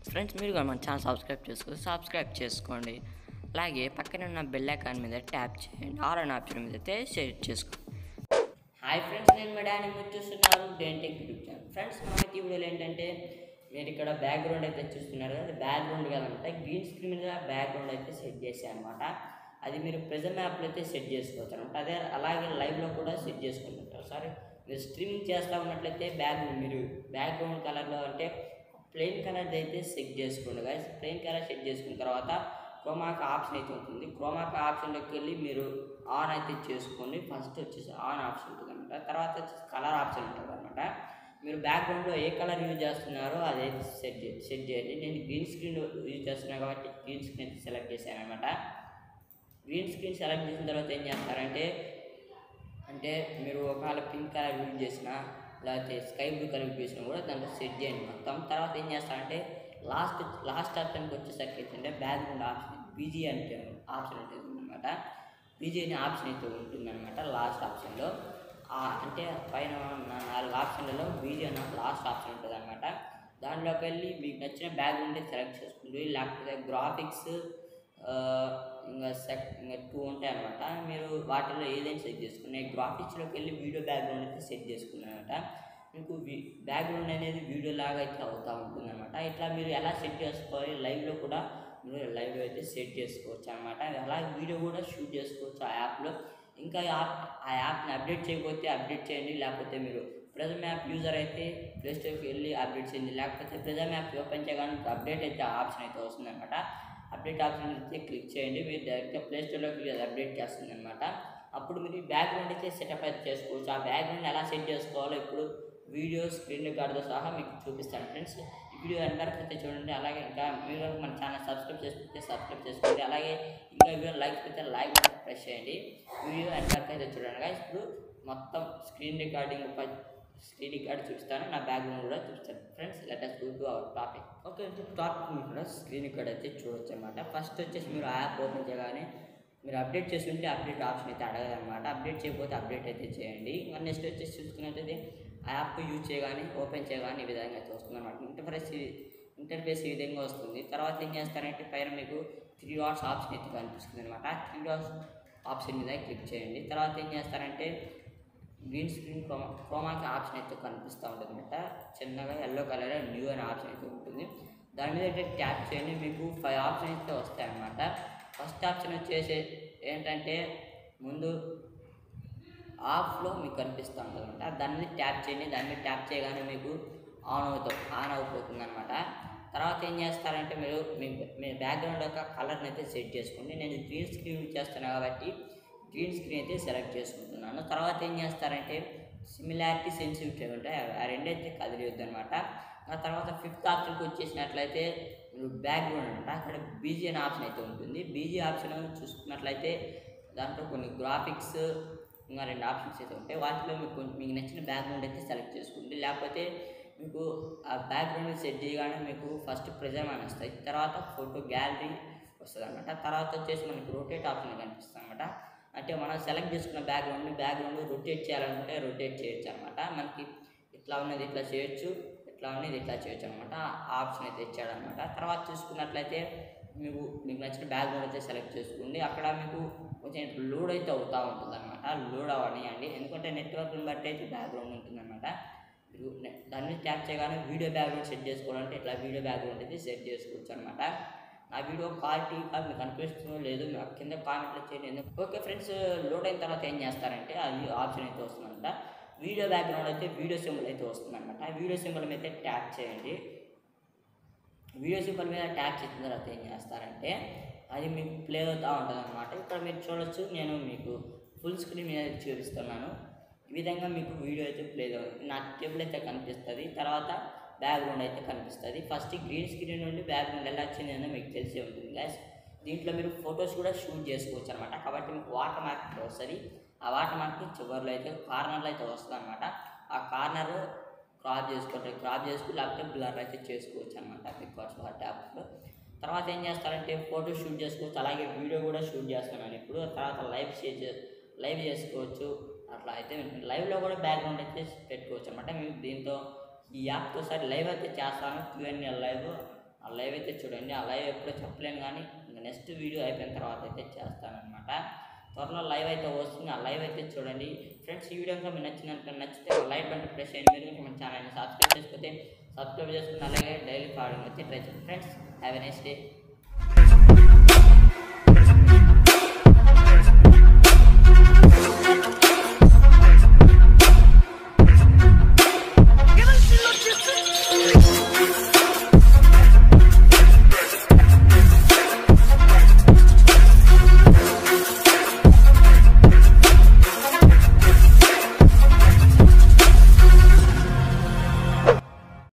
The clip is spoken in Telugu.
ఫ్రెండ్స్ మీరు కూడా మన ఛానల్ సబ్స్క్రైబ్ చేసుకో సబ్స్క్రైబ్ చేసుకోండి అలాగే పక్కన ఉన్న బెల్ ఐకాన్ మీద ట్యాప్ చేయండి ఆర్ అనే ఆప్షన్ మీద అయితే షేర్ చేసుకోండి హాయ్ ఫ్రెండ్స్ నేను మీ డానీ మీరు చూస్తున్నారు డెంటెక్ యూట్యూబ్ ఛానల్ ఫ్రెండ్స్ మనకి ఈ వీడియోలో ఏంటంటే మీరు ఇక్కడ బ్యాక్గ్రౌండ్ అయితే చూస్తున్నారు కదా బ్యాక్గ్రౌండ్ కదనమాట గ్రీన్ స్క్రీన్ మీద బ్యాక్గ్రౌండ్ అయితే సెట్ చేశాను అనమాట అది మీరు ప్రెజెంట్ యాప్లో అయితే సెట్ చేసుకోవచ్చు అనమాట అదే అలాగే లైవ్లో కూడా సెట్ చేసుకుంటారు సారీ మీరు స్ట్రీమింగ్ చేస్తూ ఉన్నట్లయితే బ్యాక్ మీరు బ్యాక్గ్రౌండ్ కలర్లో అంటే ప్లెయిన్ కలర్ అయితే సెట్ చేసుకోండి guys ప్లెయిన్ కలర్ సెట్ చేసుకున్న తర్వాత క్రోమాక్ ఆప్షన్ అయితే ఉంటుంది క్రోమాక్ ఆప్షన్లోకి వెళ్ళి మీరు ఆన్ అయితే చేసుకోండి ఫస్ట్ వచ్చేసి ఆన్ ఆప్షన్ ఉంటుంది అనమాట తర్వాత వచ్చేసి కలర్ ఆప్షన్ ఉంటుంది అనమాట మీరు బ్యాక్గ్రౌండ్లో ఏ కలర్ యూజ్ చేస్తున్నారో అదైతే సెట్ చే సెట్ చేయండి నేను గ్రీన్ స్క్రీన్ యూజ్ చేస్తున్నాను కాబట్టి గ్రీన్ స్క్రీన్ అయితే సెలెక్ట్ చేశాను అనమాట గ్రీన్ స్క్రీన్ సెలెక్ట్ చేసిన తర్వాత ఏం చేస్తారంటే అంటే మీరు ఒకవేళ పింక్ కలర్ యూజ్ చేసినా లేకపోతే స్కై బ్లూ కలర్ యూజ్ చేసినా కూడా దాంట్లో సెట్ చేయండి మొత్తం తర్వాత ఏం చేస్తారంటే లాస్ట్ లాస్ట్ ఆప్షన్కి వచ్చేసరికి ఏంటంటే బ్యాక్గ్రౌండ్ ఆప్షన్ బీజీ అంటే ఆప్షన్ ఉంటుంది అనమాట బీజీ అనే ఆప్షన్ అయితే ఉంటుందన్నమాట లాస్ట్ ఆప్షన్లో అంటే పైన ఉన్న నాలుగు ఆప్షన్లలో బీజీ అన్న లాస్ట్ ఆప్షన్ ఉంటుంది అనమాట దాంట్లోకి వెళ్ళి మీకు నచ్చిన బ్యాక్గ్రౌండ్ సెలెక్ట్ చేసుకోండి లేకపోతే గ్రాఫిక్స్ ఇంకా సెక్ ఇంకా టూ ఉంటాయి అనమాట మీరు వాటిలో ఏదైనా సెట్ చేసుకుని గ్రాఫిక్స్లోకి వెళ్ళి వీడియో బ్యాక్గ్రౌండ్ అయితే సెట్ చేసుకున్నాను అనమాట మీకు బ్యాక్గ్రౌండ్ అనేది వీడియో లాగా అయితే అవుతూ ఉంటుంది అనమాట ఇట్లా మీరు ఎలా సెట్ చేసుకోవాలి లైవ్లో కూడా మీరు లైవ్లో అయితే సెట్ చేసుకోవచ్చు అనమాట అలాగే వీడియో కూడా షూట్ చేసుకోవచ్చు ఆ యాప్లో ఇంకా యాప్ ఆ యాప్ని అప్డేట్ చేయకపోతే అప్డేట్ చేయండి లేకపోతే మీరు ప్రెజమ్ యాప్ యూజర్ అయితే ప్లే స్టోర్కి వెళ్ళి అప్డేట్ చేయండి లేకపోతే ప్రెజమ్ యాప్ ఓపెన్ చేయగానే అప్డేట్ అయితే ఆప్షన్ అయితే వస్తుందన్నమాట అప్డేట్ ఆప్షన్ అయితే క్లిక్ చేయండి మీరు డైరెక్ట్గా ప్లే స్టోర్లోకి అది అప్డేట్ చేస్తుంది అనమాట అప్పుడు మీరు బ్యాక్గ్రౌండ్ అయితే సెటప్ అయితే చేసుకోవచ్చు ఆ బ్యాక్గ్రౌండ్ ఎలా సెట్ చేసుకోవాలో ఇప్పుడు వీడియో స్క్రీన్ రికార్డుతో సహా మీకు చూపిస్తాను ఫ్రెండ్స్ ఈ వీడియో ఎంతవరకు అయితే చూడండి అలాగే ఇంకా మీరు కనుక మన ఛానల్ సబ్స్క్రైబ్ చేసుకుంటే సబ్స్క్రైబ్ చేసుకోండి అలాగే ఇంకా వీడియో లైక్ అయితే లైక్ బటన్ ప్రెస్ చేయండి వీడియో ఎంతవరకు అయితే చూడండి guys. ఇప్పుడు మొత్తం స్క్రీన్ రికార్డింగ్ స్క్రీన్ రికార్డ్ చూపిస్తాను నా బ్యాక్గ్రౌండ్ కూడా చూపిస్తాను friends let us go to our topic okay topic మీరు కూడా స్క్రీన్ రికార్డ్ అయితే చూడొచ్చు అనమాట ఫస్ట్ వచ్చేసి మీరు యాప్ ఓపెన్ చేయగానే మీరు అప్డేట్ చేస్తుంటే అప్డేట్ ఆప్షన్ అయితే అడగదు అనమాట అప్డేట్ చేయకపోతే అప్డేట్ అయితే చేయండి ఇంకా నెక్స్ట్ వచ్చేసి చూసుకున్నట్టయితే ఆ యాప్ యూజ్ చేయగానే ఓపెన్ చేయగానే ఈ విధంగా అయితే వస్తుంది అనమాట ఇంటర్ఫేస్ ఇంటర్ఫేస్ ఈ విధంగా వస్తుంది తర్వాత ఏం చేస్తారంటే పైన మీకు త్రీ డాట్స్ ఆప్షన్ అయితే కనిపిస్తుంది అనమాట త్రీ డాట్స్ ఆప్షన్ మీద క్లిక్ చేయండి తర్వాత ఏం చేస్తారంటే గ్రీన్ స్క్రీన్ క్రోమా క్రోమాకి ఆప్షన్ అయితే కనిపిస్తూ ఉంటుంది అనమాట చిన్నగా ఎల్లో కలర్ న్యూ అనే ఆప్షన్ అయితే ఉంటుంది దాని మీద అయితే ట్యాప్ చేయండి మీకు ఫైవ్ ఆప్షన్ అయితే వస్తాయి అన్నమాట ఫస్ట్ ఆప్షన్ వచ్చేసి ఏంటంటే ముందు ఆఫ్లో మీకు కనిపిస్తూ ఉంటుంది అనమాట దాని మీద ట్యాప్ చేయండి దాని మీద ట్యాప్ చేయగానే మీకు ఆన్ అవుతాం ఆన్ అయిపోతుంది అనమాట తర్వాత ఏం చేస్తారంటే మీరు మీ మీ బ్యాక్గ్రౌండ్ యొక్క కలర్ని అయితే సెట్ చేసుకోండి నేను గ్రీన్ స్క్రీన్ యూజ్ చేస్తాను కాబట్టి గ్రీన్ స్క్రీన్ అయితే సెలెక్ట్ చేసుకుంటున్నాను తర్వాత ఏం చేస్తారంటే సిమిలారిటీ సెన్సిటివిటీ ఉంటాయి ఆ రెండైతే కదిలియొద్దు అనమాట ఆ తర్వాత ఫిఫ్త్ ఆప్షన్కి వచ్చేసినట్లయితే మీరు బ్యాక్గ్రౌండ్ అనమాట అక్కడ బీజీ అనే ఆప్షన్ అయితే ఉంటుంది బీజీ ఆప్షన్ చూసుకున్నట్లయితే దాంట్లో కొన్ని గ్రాఫిక్స్ ఇంకా రెండు ఆప్షన్స్ అయితే ఉంటాయి వాటిలో మీకు కొంచెం మీకు నచ్చిన బ్యాక్గ్రౌండ్ అయితే సెలెక్ట్ చేసుకోండి లేకపోతే మీకు ఆ బ్యాక్గ్రౌండ్ సెట్ చేయగానే మీకు ఫస్ట్ ప్రెజర్ అని వస్తాయి తర్వాత ఫోటో గ్యాలరీ వస్తుంది అనమాట తర్వాత వచ్చేసి మనకి రొటేట్ ఆప్షన్ కనిపిస్తుంది అనమాట అంటే మనం సెలెక్ట్ చేసుకున్న బ్యాక్గ్రౌండ్ని బ్యాక్గ్రౌండ్ రొటేట్ చేయాలనుకుంటే రొటేట్ చేయొచ్చు అనమాట మనకి ఇట్లా ఉన్నది ఇట్లా చేయొచ్చు ఇట్లా ఉన్నది ఇట్లా చేయొచ్చు అనమాట ఆ ఆప్షన్ అయితే ఇచ్చాడనమాట తర్వాత చూసుకున్నట్లయితే మీకు మీకు నచ్చిన బ్యాక్గ్రౌండ్ అయితే సెలెక్ట్ చేసుకోండి అక్కడ మీకు కొంచెం లోడ్ అయితే అవుతూ ఉంటుంది అనమాట లోడ్ అవనియండి ఎందుకంటే నెట్వర్క్ని బట్టి అయితే బ్యాక్గ్రౌండ్ ఉంటుందన్నమాట మీరు నె- దాని మీద ట్యాప్ చేయగానే వీడియో బ్యాక్గ్రౌండ్ సెట్ చేసుకోవాలంటే ఇట్లా వీడియో బ్యాక్గ్రౌండ్ అయితే సెట్ చేసుకోవచ్చు అనమాట నా వీడియో క్వాలిటీగా మీకు అనిపిస్తుందో లేదు మీరు కింద కామెంట్లో చేయండి ఎందుకు ఓకే ఫ్రెండ్స్ లోడ్ అయిన తర్వాత ఏం చేస్తారంటే అది ఆప్షన్ అయితే వస్తుందంట వీడియో బ్యాక్గ్రౌండ్ అయితే వీడియో సింబల్ అయితే వస్తుందన్నమాట వీడియో సింబల్ మీద ట్యాప్ చేయండి వీడియో సింబల్ మీద ట్యాప్ చేసిన తర్వాత ఏం చేస్తారంటే అది మీకు ప్లే అవుతూ ఉంటుంది అనమాట ఇక్కడ మీరు చూడొచ్చు నేను మీకు ఫుల్ స్క్రీన్ మీద చూపిస్తున్నాను ఈ విధంగా మీకు వీడియో అయితే ప్లే అవుతుంది నా టేబుల్ అయితే కనిపిస్తుంది తర్వాత బ్యాక్గ్రౌండ్ అయితే కనిపిస్తుంది ఫస్ట్ గ్రీన్ స్క్రీన్ నుండి బ్యాక్గ్రౌండ్ ఎలా వచ్చిందో మీకు తెలిసే ఉంటుంది guys దీంట్లో మీరు ఫొటోస్ కూడా షూట్ చేసుకోవచ్చు అనమాట కాబట్టి మీకు వాటర్ మార్క్ అయితే వస్తుంది ఆ వాటర్ మార్క్ చివరిలో అయితే కార్నర్లో అయితే వస్తుంది అనమాట ఆ కార్నర్ క్రాప్ చేసుకోండి క్రాప్ చేసుకుని లేకపోతే బ్లర్ అయితే చేసుకోవచ్చు అనమాట బికాస్ వాట్ యాప్లో తర్వాత ఏం చేస్తారంటే ఫోటో షూట్ చేసుకోవచ్చు అలాగే వీడియో కూడా షూట్ చేస్తున్నాను ఇప్పుడు తర్వాత లైవ్ షేర్ చే లైవ్ చేసుకోవచ్చు అట్లా అయితే లైవ్లో కూడా బ్యాక్గ్రౌండ్ అయితే పెట్టుకోవచ్చు అనమాట మేము దీంతో ఈ యాప్తో సార్ లైవ్ అయితే చేస్తాను క్యూఎన్ఎల్ లైవ్ ఆ ఆ లైవ్ అయితే చూడండి ఆ లైవ్ ఎప్పుడో చెప్పలేను కానీ ఇంకా నెక్స్ట్ వీడియో అయిపోయిన తర్వాత అయితే చేస్తానన్నమాట త్వరలో లైవ్ అయితే వస్తుంది ఆ లైవ్ అయితే చూడండి ఫ్రెండ్స్ ఈ వీడియో ఇంకా మీకు నచ్చినట్టు నచ్చితే లైక్ బటన్ ప్రెస్ చేయండి మీరు ఇంకా మన ఛానల్ని సబ్స్క్రైబ్ చేసుకోతే సబ్స్క్రైబ్ చేసుకుని అలాగే డైలీ ఫాలోయింగ్ అయితే ట్రై చేయండి friends have a nice day